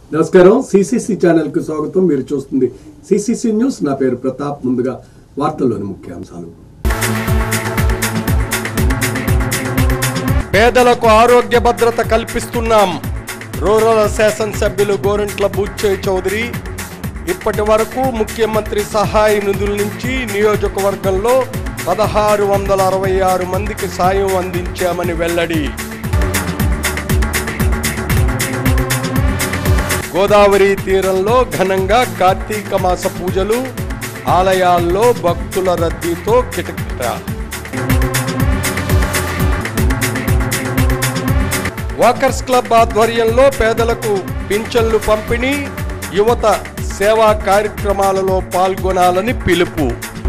నమస్కారం CCC channel కు స్వాగతం మీరు చూస్తుంది సిసిసి న్యూస్ నా పేరు ప్రతాప్ ముందుగా వార్తల్లోని ముఖ్యాంశాలు పేదలకు ఆరోగ్య భద్రత కల్పిస్తున్నాం రూరల్ శాసనసభ్యులు గోరంట్ల బుచ్చయ్య చౌదరి ఇప్పటి వరకు ముఖ్యమంత్రి సహాయ నిధుల నుంచి నియోజకవర్గంలో పదహారు వందల అరవై ఆరు మందికి సాయం అందించామని వెల్లడి గోదావరి తీరంలో ఘనంగా కార్తీక మాస పూజలు ఆలయాల్లో భక్తుల రద్దీతో కిటకిట వాకర్స్ క్లబ్ ఆధ్వర్యంలో పేదలకు పింఛన్లు పంపిణీ యువత సేవా కార్యక్రమాలలో పాల్గొనాలని పిలుపు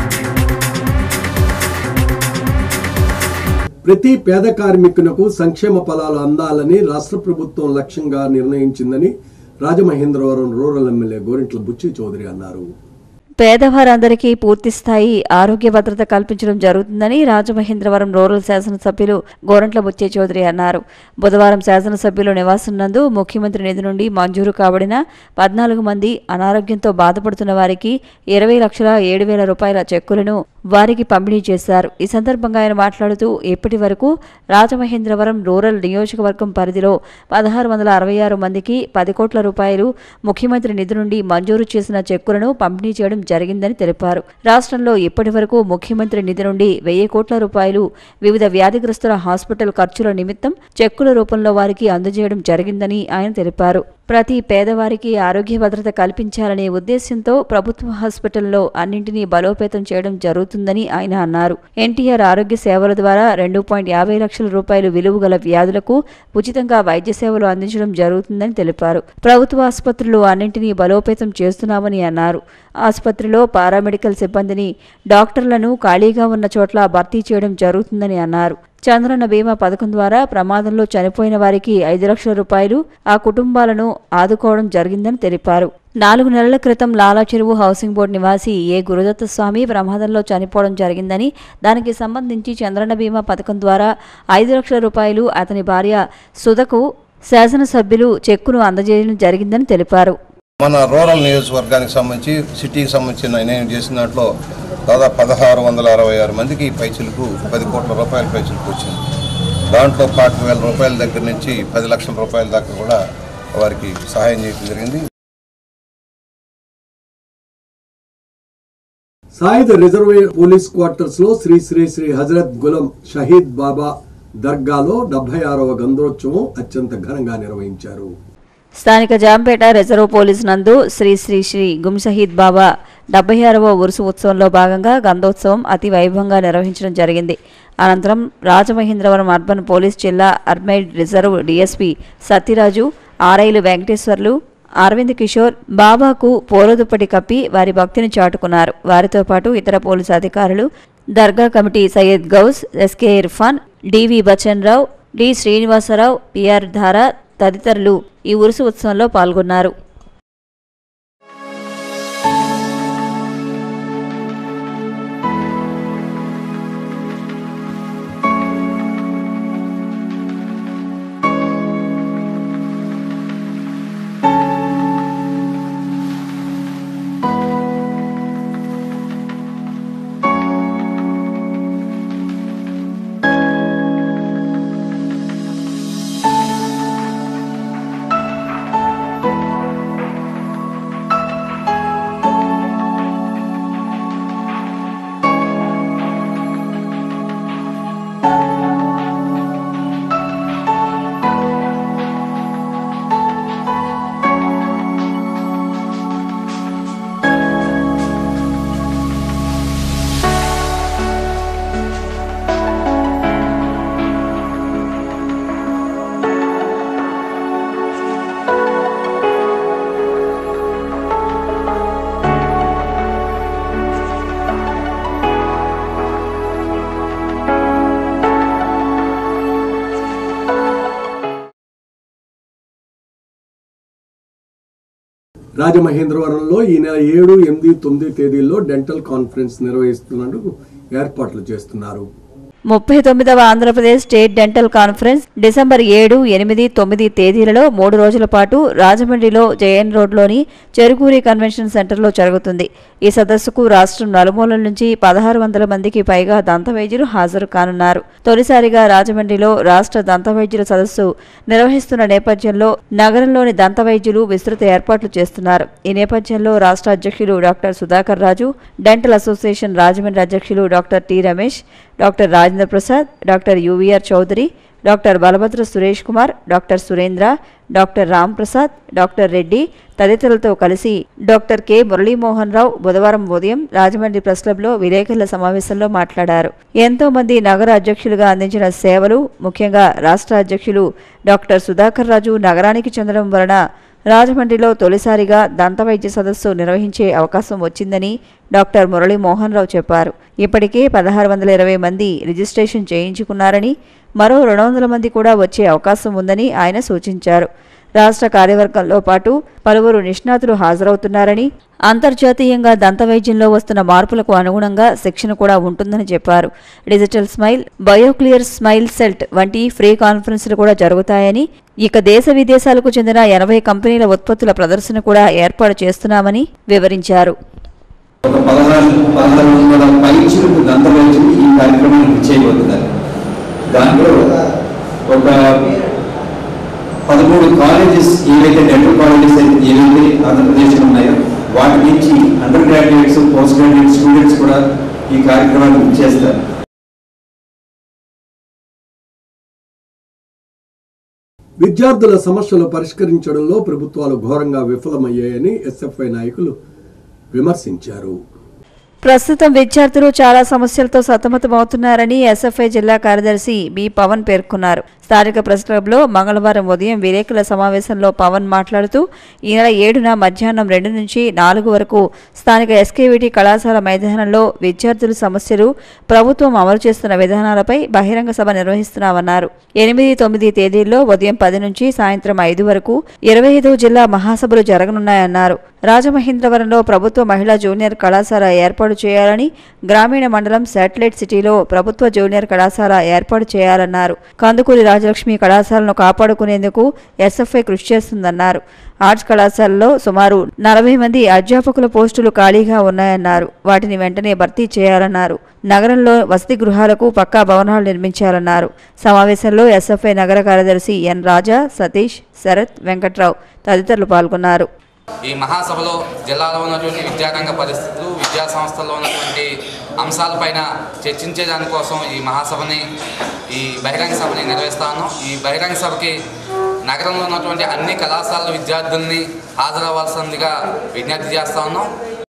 ప్రతి పేద కార్మికునకు సంక్షేమ ఫలాలు అందాలని రాష్ట్ర ప్రభుత్వం లక్ష్యంగా నిర్ణయించిందని రాజమహేంద్రవరం రూరల్ ఎమ్మెల్యే గోరింట్ల బుచ్చి చౌదరి అన్నారు పేదవారందరికీ పూర్తి స్థాయి ఆరోగ్య భద్రత కల్పించడం జరుగుతుందని రాజమహేంద్రవరం రూరల్ శాసనసభ్యులు గోరంట్ల బుచ్చే చౌదరి అన్నారు బుధవారం శాసనసభ్యులు నివాసనందు ముఖ్యమంత్రి నిధి నుండి మంజూరు కాబడిన పద్నాలుగు మంది అనారోగ్యంతో బాధపడుతున్న వారికి ఇరవై లక్షల ఏడు వేల రూపాయల చెక్కులను వారికి పంపిణీ చేశారు ఈ సందర్భంగా ఆయన మాట్లాడుతూ ఇప్పటి వరకు రాజమహేంద్రవరం రూరల్ నియోజకవర్గం పరిధిలో పదహారు వందల అరవై ఆరు మందికి పది కోట్ల రూపాయలు ముఖ్యమంత్రి నిధి నుండి మంజూరు చేసిన చెక్కులను పంపిణీ చేయడం జరిగిందని తెలిపారు రాష్ట్రంలో ఇప్పటి వరకు ముఖ్యమంత్రి నిధి నుండి వెయ్యి కోట్ల రూపాయలు వివిధ వ్యాధిగ్రస్తుల హాస్పిటల్ ఖర్చుల నిమిత్తం చెక్కుల రూపంలో వారికి అందజేయడం జరిగిందని ఆయన తెలిపారు ప్రతి పేదవారికి ఆరోగ్య భద్రత కల్పించాలనే ఉద్దేశంతో ప్రభుత్వ హాస్పిటల్లో అన్నింటినీ బలోపేతం చేయడం జరుగుతుందని ఆయన అన్నారు ఎన్టీఆర్ ఆరోగ్య సేవల ద్వారా రెండు పాయింట్ యాభై లక్షల రూపాయలు విలువ గల వ్యాధులకు ఉచితంగా వైద్య సేవలు అందించడం జరుగుతుందని తెలిపారు ప్రభుత్వ ఆసుపత్రులు అన్నింటినీ బలోపేతం చేస్తున్నామని అన్నారు ఆసుపత్రిలో పారామెడికల్ సిబ్బందిని డాక్టర్లను ఖాళీగా ఉన్న చోట్ల భర్తీ చేయడం జరుగుతుందని అన్నారు చంద్రన్న బీమా పథకం ద్వారా ప్రమాదంలో చనిపోయిన వారికి ఐదు లక్షల రూపాయలు ఆ కుటుంబాలను ఆదుకోవడం జరిగిందని తెలిపారు నాలుగు నెలల క్రితం లాలా చెరువు హౌసింగ్ బోర్డు నివాసి ఏ గురుదత్త స్వామి ప్రమాదంలో చనిపోవడం జరిగిందని దానికి సంబంధించి చంద్రన్న బీమా పథకం ద్వారా ఐదు లక్షల రూపాయలు అతని భార్య సుధకు శాసనసభ్యులు చెక్కును అందజేయడం జరిగిందని తెలిపారు మన రూరల్ నియోజకవర్గానికి సంబంధించి సిటీకి సంబంధించిన నేను చేసిన దాంట్లో దాదాపు పదహారు వందల అరవై ఆరు మందికి పైచులకు పది కోట్ల రూపాయల పైచులకు వచ్చింది దాంట్లో పాతిక వేల రూపాయల దగ్గర నుంచి పది లక్షల రూపాయల దాకా కూడా వారికి సహాయం చేయడం జరిగింది సాయుధ రిజర్వ్ పోలీస్ క్వార్టర్స్ లో శ్రీ శ్రీ శ్రీ హజరత్ గులం షహీద్ బాబా దర్గాలో డెబ్బై ఆరవ గంధోత్సవం అత్యంత ఘనంగా నిర్వహించారు స్థానిక జాంపేట రిజర్వ్ పోలీస్ నందు శ్రీ శ్రీ శ్రీ గుమ్ షహీద్ బాబా డెబ్బై ఆరవ ఉరుసు ఉత్సవంలో భాగంగా గంధోత్సవం అతి వైభవంగా నిర్వహించడం జరిగింది అనంతరం రాజమహేంద్రవరం అర్బన్ పోలీస్ జిల్లా అర్మైడ్ రిజర్వ్ డీఎస్పీ సత్యరాజు ఆర్ఐలు వెంకటేశ్వర్లు అరవింద్ కిషోర్ బాబాకు పోరదుప్పటి కప్పి వారి భక్తిని చాటుకున్నారు వారితో పాటు ఇతర పోలీసు అధికారులు dargah committee Syed Ghouse SK Irfan DV Bachan Rao D Srinivasarao PR Dhara తదితరులు ఈ ఉరుసు ఉత్సవంలో పాల్గొన్నారు రాజమహేంద్రవరంలో ఈ నెల ఏడు ఎనిమిది తొమ్మిది తేదీల్లో డెంటల్ కాన్ఫరెన్స్ నిర్వహిస్తున్నందుకు ఏర్పాట్లు చేస్తున్నారు ముప్పై తొమ్మిదవ Andhra Pradesh state dental conference December ఏడు ఎనిమిది తొమ్మిది తేదీలలో మూడు రోజుల పాటు రాజమండ్రిలో జేఎన్ రోడ్లోని చెరుకూరి కన్వెన్షన్ సెంటర్లో జరుగుతుంది ఈ సదస్సుకు రాష్ట్రం నలుమూలల నుంచి పదహారు వందల మందికి పైగా దంతవైద్యులు హాజరు కానున్నారు తొలిసారిగా రాజమండ్రిలో రాష్ట్ర దంతవైద్యుల సదస్సు నిర్వహిస్తున్న నేపథ్యంలో నగరంలోని దంతవైద్యులు విస్తృత ఏర్పాట్లు చేస్తున్నారు ఈ నేపథ్యంలో రాష్ట్ర అధ్యక్షులు doctor Sudhakar Raju dental association Rajahmundry అధ్యక్షులు doctor T Ramesh doctor Rajendra Prasad doctor UVR Chowdary doctor Balabhadra Suresh Kumar doctor Surendra doctor Ram Prasad doctor Reddy తదితరులతో కలిసి డాక్టర్ కె మురళీమోహన్ రావు బుధవారం ఉదయం రాజమండ్రి ప్రెస్ క్లబ్లో విలేకరుల సమావేశంలో మాట్లాడారు ఎంతో మంది నగర అధ్యక్షులుగా అందించిన సేవలు ముఖ్యంగా రాష్ట్ర అధ్యక్షులు డాక్టర్ సుధాకర్ రాజు నగరానికి చెందడం వలన రాజమండ్రిలో తొలిసారిగా దంతవైద్య సదస్సు నిర్వహించే అవకాశం వచ్చిందని డాక్టర్ మురళీ మోహన్ రావు చెప్పారు ఇప్పటికే పదహారు వందల ఇరవై మంది రిజిస్ట్రేషన్ చేయించుకున్నారని మరో రెండు వందల మంది కూడా వచ్చే అవకాశం ఉందని ఆయన సూచించారు రాష్ట్ర కార్యవర్గంలో పాటు పలువురు నిష్ణాతులు హాజరవుతున్నారని అంతర్జాతీయంగా దంతవైద్యంలో వస్తున్న మార్పులకు అనుగుణంగా శిక్షణ కూడా ఉంటుందని చెప్పారు డిజిటల్ స్మైల్ బయోక్లియర్ స్మైల్ సెల్ట్ వంటి ఫ్రీ కాన్ఫరెన్సులు కూడా జరుగుతాయని ఇక దేశ విదేశాలకు చెందిన ఎనభై కంపెనీల ఉత్పత్తుల ప్రదర్శన కూడా ఏర్పాటు చేస్తున్నామని వివరించారు ఒక పదహారు పదహారు వందల పైచులకు దంతవైద్యులు ఈ కార్యక్రమానికి చేయబోతున్నారు దాంట్లో ఒక పదమూడు కాలేజెస్ ఏవైతే డెంటల్ కాలేజెస్ అయితే ఏవైతే ఆంధ్రప్రదేశ్లో ఉన్నాయో వాటి నుంచి undergraduates postgraduate students కూడా ఈ కార్యక్రమానికి చేస్తారు విద్యార్థుల సమస్యలు పరిష్కరించడంలో ప్రభుత్వాలు ఘోరంగా విఫలమయ్యాయని ఎస్ఎఫ్ఐ నాయకులు విమర్శించారు ప్రస్తుతం విద్యార్థులు చాలా సమస్యలతో సతమతమవుతున్నారని ఎస్ఎఫ్ఐ జిల్లా కార్యదర్శి బి పవన్ పేర్కొన్నారు స్థానిక ప్రెస్ క్లబ్లో మంగళవారం ఉదయం విలేకరుల సమావేశంలో పవన్ మాట్లాడుతూ ఈ నెల ఏడున మధ్యాహ్నం రెండు నుంచి నాలుగు వరకు స్థానిక ఎస్కేవిటి కళాశాల మైదానంలో విద్యార్థుల సమస్యలు ప్రభుత్వం అమలు చేస్తున్న విధానాలపై బహిరంగ సభ నిర్వహిస్తున్నామన్నారు ఎనిమిది తొమ్మిది తేదీల్లో ఉదయం పది నుంచి సాయంత్రం ఐదు వరకు ఇరవై ఐదో జిల్లా మహాసభలు జరగనున్నాయన్నారు రాజమహేంద్రవరంలో ప్రభుత్వ మహిళా జూనియర్ కళాశాల ఏర్పాటు చేయాలని గ్రామీణ మండలం శాటిలైట్ సిటీలో ప్రభుత్వ జూనియర్ కళాశాల ఏర్పాటు చేయాలన్నారు కందుకూరి రాజలక్ష్మి కళాశాలను కాపాడుకునేందుకు ఎస్ఎఫ్ఐ కృషి చేస్తుందన్నారు ఆర్ట్స్ కళాశాలలో సుమారు నలభై మంది అధ్యాపకుల పోస్టులు ఖాళీగా ఉన్నాయన్నారు వాటిని వెంటనే భర్తీ చేయాలన్నారు నగరంలో వసతి గృహాలకు పక్కా భవనాలు నిర్మించాలన్నారు సమావేశంలో ఎస్ఎఫ్ఐ నగర కార్యదర్శి ఎన్ రాజా సతీష్ శరత్ వెంకట్రావు తదితరులు పాల్గొన్నారు ఈ మహాసభలో జిల్లాలో ఉన్నటువంటి విద్యారంగ పరిస్థితులు విద్యా సంస్థల్లో ఉన్నటువంటి అంశాలపైన చర్చించే దానికోసం ఈ మహాసభని ఈ బహిరంగ సభని నిర్వహిస్తాను ఈ బహిరంగ సభకి నగరంలో ఉన్నటువంటి అన్ని కళాశాలల విద్యార్థుల్ని హాజరవ్వాల్సిందిగా విజ్ఞప్తి చేస్తా ఉన్నాం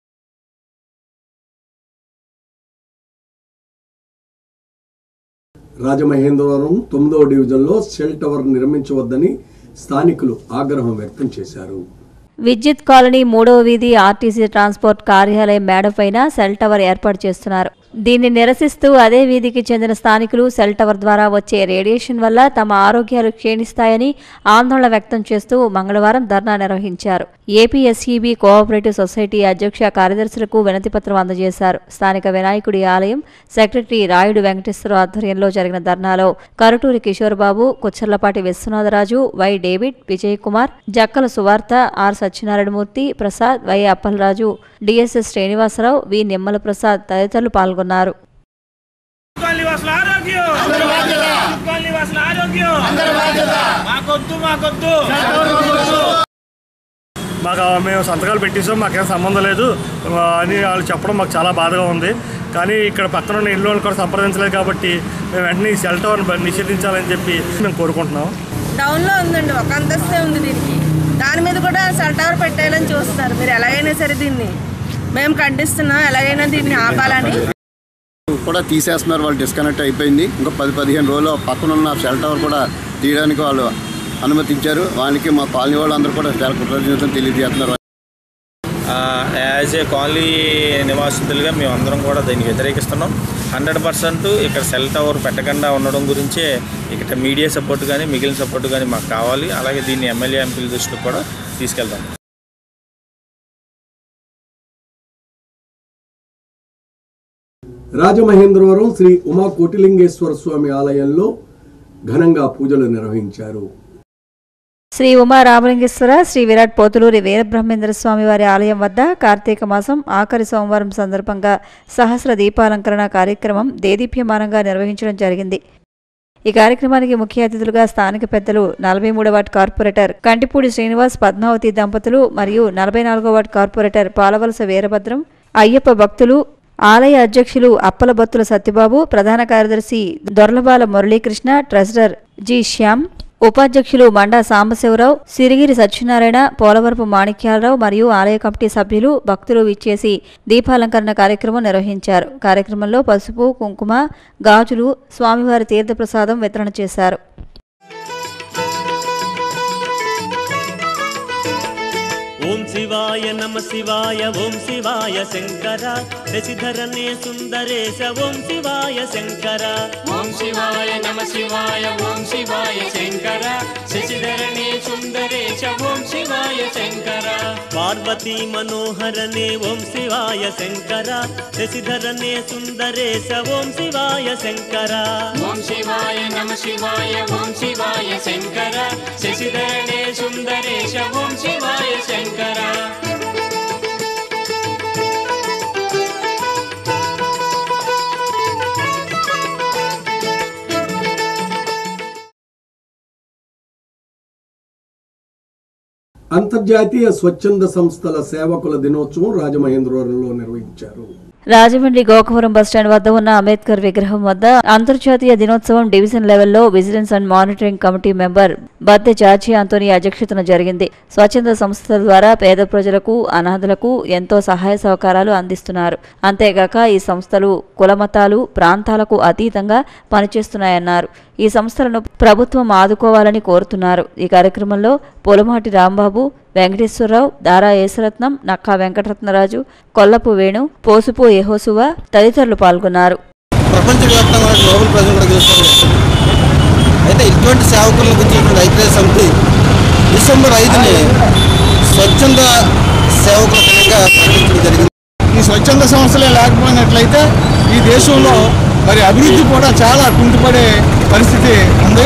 రాజమహేంద్రవరం తొమ్మిదవ డివిజన్లో సెల్ టవర్ నిర్మించవద్దని స్థానికులు ఆగ్రహం వ్యక్తం చేశారు విద్యుత్ కాలనీ మూడవ వీధి ఆర్టీసీ ట్రాన్స్పోర్ట్ కార్యాలయం మేడపైన సెల్ టవర్ ఏర్పాటు చేస్తున్నారు దీన్ని నిరసిస్తూ అదే వీధికి చెందిన స్థానికులు సెల్ టవర్ ద్వారా వచ్చే రేడియేషన్ వల్ల తమ ఆరోగ్యాలు క్షీణిస్తాయని ఆందోళన వ్యక్తం చేస్తూ మంగళవారం ధర్నా నిర్వహించారు ఏపీఎస్ఈబి కోఆపరేటివ్ సొసైటీ అధ్యక్ష కార్యదర్శులకు వినతిపత్రం అందజేశారు స్థానిక వినాయకుడి ఆలయం సెక్రటరీ రాయుడు వెంకటేశ్వర ఆధ్వర్యంలో జరిగిన ధర్నాలో Karuturi Kishore Babu Kuchharlapati Viswanatharaju Y David Vijay Kumar Jakkala Suvartha R Satyanarayanamurthy Prasad Y Appalaraju DSS Srinivasarao V Nimmala Prasad తదితరులు పాల్గొన్నారు కాలనీవాసుల ఆరోగ్యం కాలనీవాసుల ఆరోగ్యం మాకొద్దు మాకొద్దు మాకు మేము సంతకాలు పెట్టేసాం మాకేం సంబంధం లేదు ఆ, అని వాళ్ళు చెప్పడం మాకు చాలా బాధగా ఉంది కానీ ఇక్కడ పక్కన ఉన్న ఇల్లు వాళ్ళు కూడా సంప్రదించలేదు కాబట్టి మేము వెంటనే ఈ సెల్ టవర్ నిషేధించాలని చెప్పి మేము కోరుకుంటున్నాం డౌన్లో ఉందండి ఒక అంతస్తే ఉంది దీనికి దాని మీద కూడా సెల్ టవర్ పెట్టేయాలని చూస్తున్నారు మీరు ఎలాగైనా సరే దీన్ని మేము ఖండిస్తున్నాం ఎలాగైనా దీన్ని ఆపాలని కూడా తీసేస్తున్నారు వాళ్ళు డిస్కనెక్ట్ అయిపోయింది ఇంకా పది పదిహేను రోజులు పక్కన ఉన్న సెల్ టవర్ కూడా తీయడానికి వాళ్ళు అనుమతించారు వాళ్ళకి మా కాలనీ వాళ్ళందరూ కూడా చాలా కృతజ్ఞతలు తెలియజేస్తున్నారు యాజ్ ఏ కాలనీ నివాసితులుగా మేము అందరం కూడా దీన్ని వ్యతిరేకిస్తున్నాం హండ్రెడ్ పర్సెంట్ ఇక్కడ సెల్ టవర్ పెట్టకుండా ఉండడం గురించే ఇక్కడ మీడియా సపోర్ట్ కానీ మిగిలిన సపోర్ట్ కానీ మాకు కావాలి అలాగే దీన్ని ఎమ్మెల్యే ఎంపీల దృష్టికి కూడా తీసుకెళ్తాం రాజమహేంద్రవరం శ్రీ ఉమా కోటిలింగేశ్వర స్వామి ఆలయంలో ఘనంగా పూజలు నిర్వహించారు శ్రీ ఉమా రామలింగేశ్వర శ్రీ విరాట్ పోతులూరి వీరబ్రహ్మేంద్ర స్వామి వారి ఆలయం వద్ద కార్తీక మాసం ఆఖరి సోమవారం సందర్భంగా సహస్ర దీపాలంకరణ కార్యక్రమం దేదీప్యమానంగా నిర్వహించడం జరిగింది ఈ కార్యక్రమానికి ముఖ్య అతిథులుగా స్థానిక పెద్దలు నలభై మూడో వార్డు కార్పొరేటర్ కంటిపూడి శ్రీనివాస్ పద్మావతి దంపతులు మరియు నలభై నాలుగో వార్డు కార్పొరేటర్ పాలవలస వీరభద్రం అయ్యప్ప భక్తులు ఆలయ అధ్యక్షులు అప్పలబత్తుల సత్యబాబు ప్రధాన కార్యదర్శి దొర్లబాల మురళీకృష్ణ ట్రెజరర్ జి శ్యామ్ ఉపాధ్యక్షులు మండా సాంబశివరావు సిరిగిరి సత్యనారాయణ పోలవరపు మాణిక్యాలరావు మరియు ఆలయ కమిటీ సభ్యులు భక్తులు విచ్చేసి దీపాలంకరణ కార్యక్రమం నిర్వహించారు కార్యక్రమంలో పసుపు కుంకుమ గాజులు స్వామివారి తీర్థప్రసాదం వితరణ చేశారు ఓం శివాయ నమ శివాయ ఓం శివాయ శంకర శశిధరనే సుందరేశ ఓం శివాయ శంకర ఓం శివాయ నమ శివాయ ఓం శివాయ శంకర శశిధరణే సుందరేశ ఓం శివాయ శంకర పార్వతీ మనోహరనే ఓం శివాయ శంకర శశిధరనే సుందరేశ ఓం శివాయ శంకర ఓం శివాయ నమ శివాయ ఓం శివాయ శంకర శశిధరణే సుందరేశ ఓం శివాయ శంకర అంతర్జాతీయ స్వచ్ఛంద సంస్థల సేవకుల దినోత్సవం రాజమహేంద్రవరంలో నిర్వహించారు రాజమండ్రి గోకవరం బస్టాండ్ వద్ద ఉన్న అంబేద్కర్ విగ్రహం వద్ద అంతర్జాతీయ దినోత్సవం డివిజన్ లెవెల్లో vigilance and monitoring committee member Badde George Antony అధ్యక్షతన జరిగింది స్వచ్ఛంద సంస్థల ద్వారా పేద ప్రజలకు అనాథలకు ఎంతో సహాయ సహకారాలు అందిస్తున్నారు అంతేగాక ఈ సంస్థలు కులమతాలు ప్రాంతాలకు అతీతంగా పనిచేస్తున్నాయన్నారు ఈ సంస్థలను ప్రభుత్వం ఆదుకోవాలని కోరుతున్నారు ఈ కార్యక్రమంలో పొలమాటి రాంబాబు వెంకటేశ్వరరావు దారా యేసరత్నం నక్కా వెంకటరత్నరాజు కొల్లపు వేణు పోసుపు యెహోసువ తదితరులు పాల్గొన్నారు ప్రపంచవ్యాప్తంగా గ్లోబల్ ప్రజలు కూడా గెలుస్తుంది అయితే ఇటువంటి సేవకులను గురించినటువంటి ఐక్యరాజ్య సమితి డిసెంబర్ ఐదుని స్వచ్ఛంద సేవకుల దినంగా ప్రకటించడం జరిగింది ఈ స్వచ్ఛంద సంస్థలే లేకపోయినట్లయితే ఈ దేశంలో మరి అభివృద్ధి కూడా చాలా కుంటుపడే పరిస్థితి ఉంది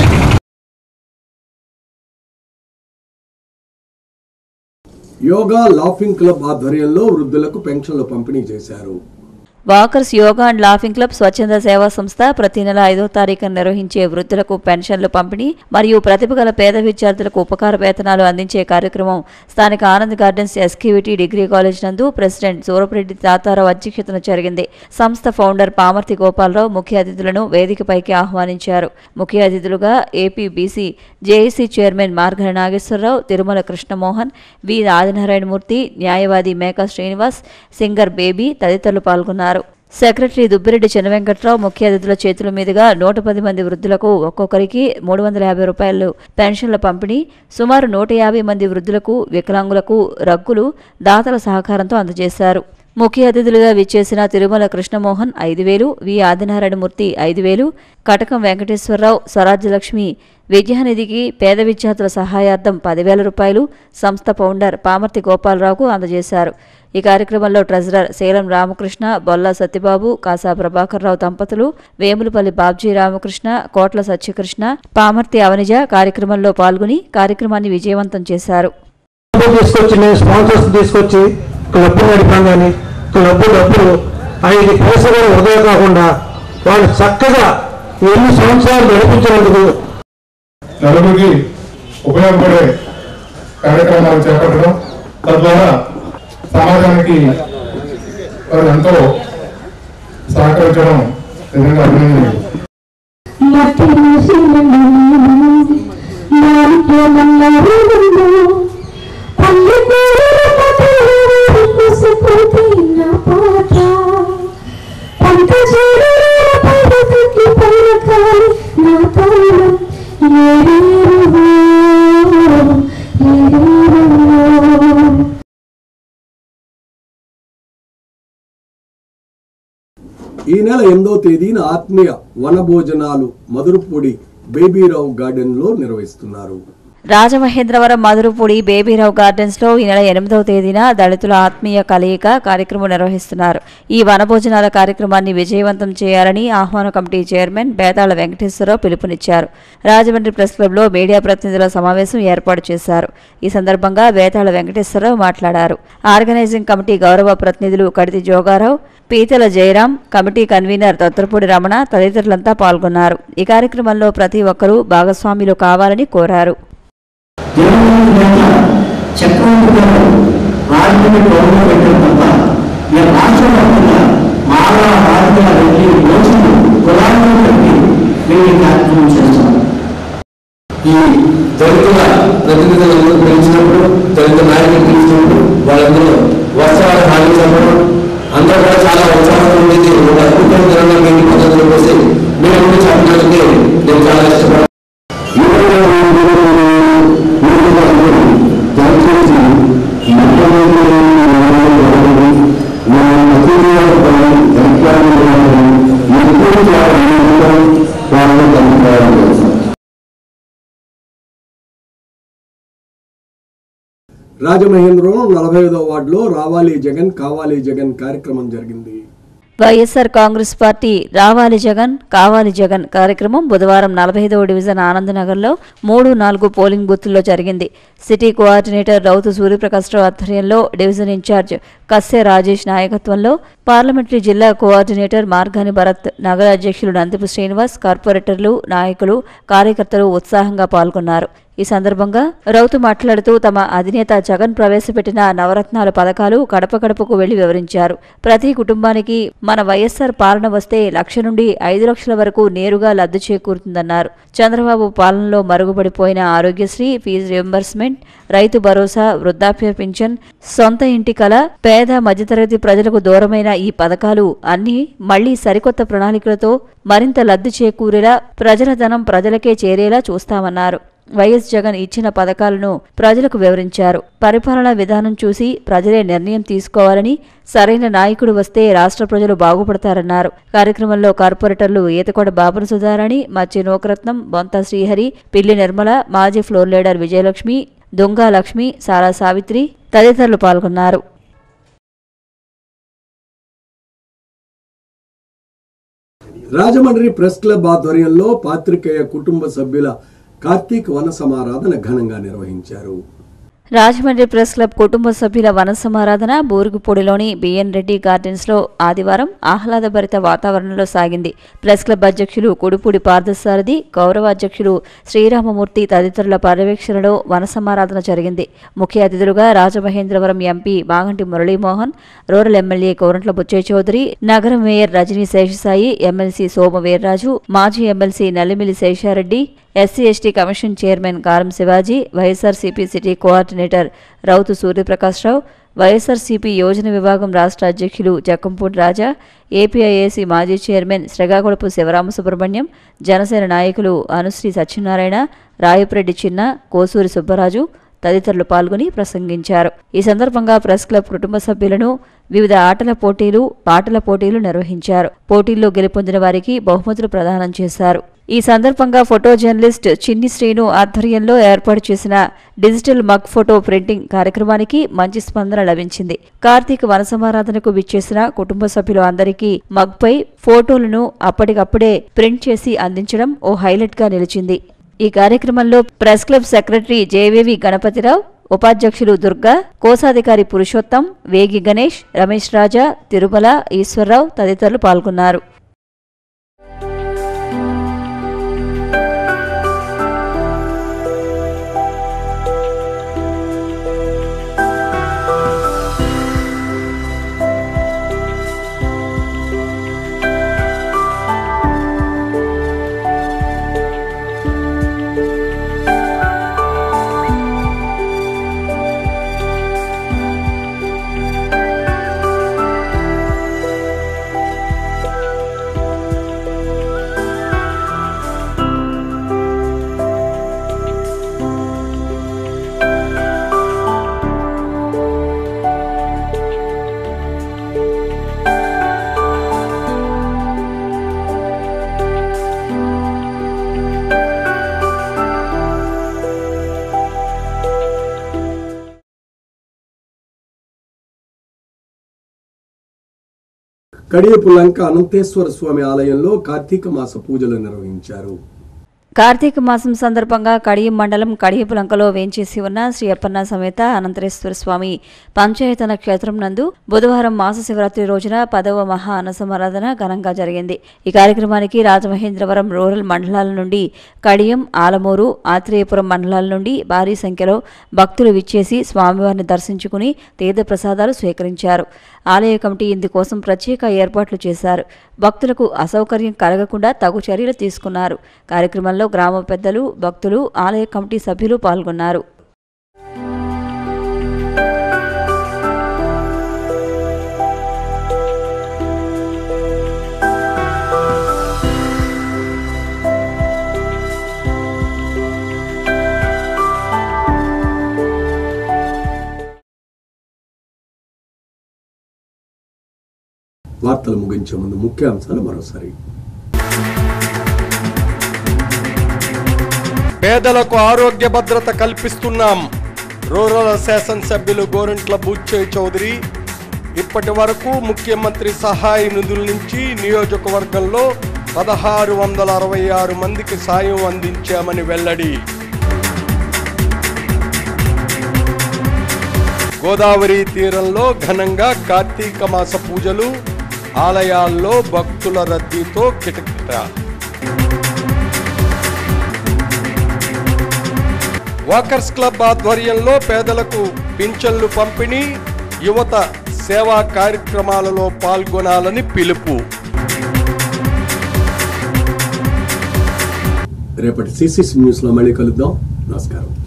యోగా లాఫింగ్ క్లబ్ ఆధ్వర్యంలో వృద్ధులకు పెన్షన్లు పంపిణీ చేశారు walkers yoga and laughing club స్వచ్ఛంద సేవా సంస్థ ప్రతి నెల ఐదో తారీఖున నిర్వహించే వృద్ధులకు పెన్షన్లు పంపిణీ మరియు ప్రతిభ గల పేద విద్యార్థులకు ఉపకార వేతనాలు అందించే కార్యక్రమం స్థానిక Anand gardens SKVT degree college నందు ప్రెసిడెంట్ సూరపురెడ్డి తాతారావు అధ్యక్షతన జరిగింది సంస్థ ఫౌండర్ పామర్తి గోపాలరావు ముఖ్య అతిథులను వేదికపైకి ఆహ్వానించారు ముఖ్య అతిథులుగా AP BC JAC chairman Margana Nageswararao Tirumala Krishnamohan V Adinarayanamurthy న్యాయవాది మేకా శ్రీనివాస్ సింగర్ బేబీ తదితరులు పాల్గొన్నారు సెక్రటరీ దుబ్బిరెడ్డి చెన్నవెంకట్రావు ముఖ్య అతిథుల చేతుల మీదుగా నూట పది మంది వృద్ధులకు ఒక్కొక్కరికి మూడు వందల యాభై రూపాయలు పెన్షన్ల పంపిణీ సుమారు నూట యాభై మంది వృద్ధులకు వికలాంగులకు రగ్గులు దాతల సహకారంతో అందజేశారు ముఖ్య అతిథులుగా విచ్చేసిన తిరుమల కృష్ణమోహన్ ఐదు వేలు వి ఆదినారాయణమూర్తి ఐదు వేలు కటకం వెంకటేశ్వరరావు స్వరాజ్యలక్ష్మి విద్యానిధికి పేద విద్యార్థుల సహాయార్థం పదివేల రూపాయలు సంస్థ ఫౌండర్ పామర్తి గోపాలరావుకు అందజేశారు ఈ కార్యక్రమంలో ట్రెజరర్ సేలం రామకృష్ణ బొల్లా సత్యబాబు కాసా ప్రభాకర్రావు దంపతులు వేములపల్లి బాబ్జీ రామకృష్ణ కోట్ల సత్యకృష్ణ పామర్తి అవనిజ కార్యక్రమంలో పాల్గొని కార్యక్రమాన్ని విజయవంతం చేశారు తీసుకొచ్చి నేను స్పాన్సర్స్ తీసుకొచ్చి క్లబ్ నడిపాం కానీ క్లబ్ డబ్బులు ఐదు పైసలు వృధా కాకుండా వాళ్ళు చక్కగా ఎన్ని సంవత్సరాలు నడిపించినందుకు నలుగురికి ఉపయోగపడే కార్యక్రమాలు చేపట్టడం తద్వారా సమాజానికి వారు ఎంతో సహకరించడం నిజంగా అభినందనీయం మట్టి మూసినను మారిపోమన్నారు పల్లెటూరు పటేలు కుసిపోతున్న పాట పంకజీరు పడతకి పలకాలి నా తాళం ఏరేరువో ఏరేరువో ఈ నెల ఎనిమిదో తేదీన ఆత్మీయ వనభోజనాలు మధురపూడి బేబీరావు గార్డెన్ లో నిర్వహిస్తున్నారు రాజమహేంద్రవరం మధురపూడి బేబీరావు గార్డెన్స్ లో ఈ నెల ఎనిమిదవ తేదీన దళితుల ఆత్మీయ కలయిక కార్యక్రమం నిర్వహిస్తున్నారు ఈ వనభోజనాల కార్యక్రమాన్ని విజయవంతం చేయాలని ఆహ్వాన కమిటీ చైర్మన్ బేతాళ వెంకటేశ్వరరావు పిలుపునిచ్చారు రాజమండ్రి ప్రెస్ క్లబ్ లో మీడియా ప్రతినిధుల సమావేశం ఏర్పాటు చేశారు ఈ సందర్భంగా బేతాళ వెంకటేశ్వరరావు మాట్లాడారు ఆర్గనైజింగ్ కమిటీ గౌరవ ప్రతినిధులు కడితి జోగారావు పీతల జయరాం కమిటీ కన్వీనర్ దొత్తరపూడి రమణ తదితరులంతా పాల్గొన్నారు ఈ కార్యక్రమంలో ప్రతి ఒక్కరూ భాగస్వాములు కావాలని కోరారు చక్రవర్తి గారు రాజకీయ గౌరవం పెట్టడం తప్ప ఈ రాష్ట్ర వ్యాప్తంగా మాలా రాజకీయ వెళ్ళి రోజులు కులాలను పెట్టి మేము ఈ కార్యక్రమం చేస్తాం ఈ దళితుల ప్రతినిధులందరూ పిలిచినప్పుడు దళిత నాయకులు పిలిచినప్పుడు వాళ్ళందరూ వస్త్రాలు భావించినప్పుడు అందరూ కూడా చాలా ఉత్సాహంగా ఉండేది ఒక అద్భుతమైన దినంగా మీ పద్ధతులు పోసి మీరు ఎప్పుడు చెప్పడానికి నేను చాలా ఇష్టపడతాను రాజమహేంద్రవరం నలభై ఐదో వార్డులో రావాలి జగన్ కావాలి జగన్ కార్యక్రమం జరిగింది వైఎస్ఆర్ కాంగ్రెస్ పార్టీ రావాలి జగన్ కావాలి జగన్ కార్యక్రమం బుధవారం నలభై ఐదవ డివిజన్ ఆనందనగర్లో మూడు నాలుగు పోలింగ్ బూత్ల్లో జరిగింది సిటీ కోఆర్డినేటర్ రౌతు సూర్యప్రకాశ్రావు ఆధ్వర్యంలో డివిజన్ ఇన్ఛార్జ్ కస్సే రాజేష్ నాయకత్వంలో పార్లమెంటరీ జిల్లా కోఆర్డినేటర్ మార్గాని భరత్ నగర అధ్యక్షులు నందిపు శ్రీనివాస్ కార్పొరేటర్లు నాయకులు కార్యకర్తలు ఉత్సాహంగా పాల్గొన్నారు ఈ సందర్భంగా రౌతు మాట్లాడుతూ తమ అధినేత జగన్ ప్రవేశపెట్టిన నవరత్నాల పథకాలు గడప గడపకు వెళ్లి వివరించారు ప్రతి కుటుంబానికి మన వైఎస్ఆర్ పాలన వస్తే లక్ష నుండి ఐదు లక్షల వరకు నేరుగా లబ్ధి చేకూరుతుందన్నారు చంద్రబాబు పాలనలో మరుగుపడిపోయిన ఆరోగ్యశ్రీ ఫీజు రియంబర్స్మెంట్ రైతు భరోసా వృద్ధాప్య పింఛన్ సొంత ఇంటి కల పేద మధ్యతరగతి ప్రజలకు దూరమైన ఈ పథకాలు అన్నీ మళ్లీ సరికొత్త ప్రణాళికలతో మరింత లబ్ధి చేకూరేలా ప్రజల ధనం ప్రజలకే చేరేలా చూస్తామన్నారు వైఎస్ జగన్ ఇచ్చిన పథకాలను ప్రజలకు వివరించారు పరిపాలనా విధానం చూసి ప్రజలే నిర్ణయం తీసుకోవాలని సరైన నాయకుడు వస్తే రాష్ట్ర ప్రజలు బాగుపడతారన్నారు కార్యక్రమంలో కార్పొరేటర్లు ఈతకొండ బాబున సుధారాణి మచ్చి నోకరత్నం బొంత శ్రీహరి పిల్లి నిర్మల మాజీ ఫ్లోర్ లీడర్ విజయలక్ష్మి దొంగ లక్ష్మి సారా సావిత్రి తదితరులు పాల్గొన్నారు రాజమండ్రి ప్రెస్ క్లబ్ ఆధ్వర్యంలో పాత్రికేయ కుటుంబ సభ్యుల కార్తీక్ వన సమారాధన ఘనంగా నిర్వహించారు రాజమండ్రి ప్రెస్ క్లబ్ కుటుంబ సభ్యుల వన సమారాధన బూరుగుపూడిలోని బిఎన్ రెడ్డి గార్డెన్స్ లో ఆదివారం ఆహ్లాదభరిత వాతావరణంలో సాగింది ప్రెస్ క్లబ్ అధ్యక్షులు కుడుపూడి పార్థసారథి గౌరవ అధ్యక్షులు శ్రీరామమూర్తి తదితరుల పర్యవేక్షణలో వన సమారాధన జరిగింది ముఖ్య అతిథులుగా Rajamahendravaram MP Maganti Muralimohan rural MLA Korantla Butchayya Chowdary నగర మేయర్ రజనీ శేషసాయి ఎమ్మెల్సీ సోమ వీర్రాజు మాజీ MLC Nallimilli Seshareddy SC ST commission chairman Karam Shivaji YSRCP city coordinator Rautu Suryaprakashrao YSRCP యోజన విభాగం రాష్ట్ర అధ్యక్షులు జక్కంపూడి రాజా ఏపీఐఏసీ మాజీ చైర్మన్ శ్రగాగొడపు శివరామ సుబ్రహ్మణ్యం జనసేన నాయకులు అనుశ్రీ సత్యనారాయణ రాయపురెడ్డి చిన్న కోసూరి సుబ్బరాజు తదితరులు పాల్గొని ప్రసంగించారు ఈ సందర్భంగా ప్రెస్ క్లబ్ కుటుంబ సభ్యులను వివిధ ఆటల పోటీలు పాటల పోటీలు నిర్వహించారు పోటీల్లో గెలుపొందిన వారికి బహుమతులు ప్రదానం చేశారు ఈ సందర్భంగా ఫోటో జర్నలిస్ట్ చిన్ని శ్రీను ఆధ్వర్యంలో ఏర్పాటు చేసిన డిజిటల్ మగ్ ఫోటో ప్రింటింగ్ కార్యక్రమానికి మంచి స్పందన లభించింది కార్తీక్ వనసమారాధనకు విచ్చేసిన కుటుంబ సభ్యులు అందరికీ మగ్పై ఫోటోలను అప్పటికప్పుడే ప్రింట్ చేసి అందించడం ఓ హైలైట్ గా నిలిచింది ఈ కార్యక్రమంలో press club secretary JVV Ganapatirao ఉపాధ్యక్షులు దుర్గా కోశాధికారి పురుషోత్తం వేగి గణేష్ రమేష్ రాజా తిరుమల ఈశ్వరరావు తదితరులు పాల్గొన్నారు కడియపు లంక అనంతేశ్వర స్వామి ఆలయంలో కార్తీక మాస పూజలు నిర్వహించారు కార్తీక మాసం సందర్భంగా కడియం మండలం కడియపులంకలో వేంచేసి ఉన్న శ్రీ అప్పన్న సమేత అనంతరేశ్వర స్వామి పంచాయతన క్షేత్రం నందు బుధవారం మాస శివరాత్రి రోజున పదవ మహా అన్నసమారాధన ఘనంగా జరిగింది ఈ కార్యక్రమానికి రాజమహేంద్రవరం రూరల్ మండలాల నుండి కడియం ఆలమూరు ఆత్రేయపురం మండలాల నుండి భారీ సంఖ్యలో భక్తులు విచ్చేసి స్వామివారిని దర్శించుకుని తీర్థప్రసాదాలు స్వీకరించారు ఆలయ కమిటీ ఇందుకోసం ప్రత్యేక ఏర్పాట్లు చేశారు భక్తులకు అసౌకర్యం కలగకుండా తగు చర్యలు తీసుకున్నారు కార్యక్రమంలో గ్రామ పెద్దలు భక్తులు ఆలయ కమిటీ సభ్యులు పాల్గొన్నారు వార్తలు ముగించే ముందు ముఖ్యాంశాలు మరోసారి పేదలకు ఆరోగ్య భద్రత కల్పిస్తున్నాం రూరల్ శాసనసభ్యులు గోరంట్ల బుచ్చయ్య చౌదరి ఇప్పటి వరకు ముఖ్యమంత్రి సహాయ నిధుల నుంచి నియోజకవర్గంలో పదహారు వందల అరవై ఆరు మందికి సాయం అందించామని వెల్లడి గోదావరి తీరంలో ఘనంగా కార్తీక మాస పూజలు ఆలయాల్లో భక్తుల రద్దీతో కిటకిట వాకర్స్ క్లబ్ ఆధ్వర్యంలో పేదలకు పింఛన్లు పంపిణీ యువత సేవా కార్యక్రమాలలో పాల్గొనాలని పిలుపు రేపటి సిసిసి న్యూస్ లో మళ్ళీ కలుద్దాం నమస్కారం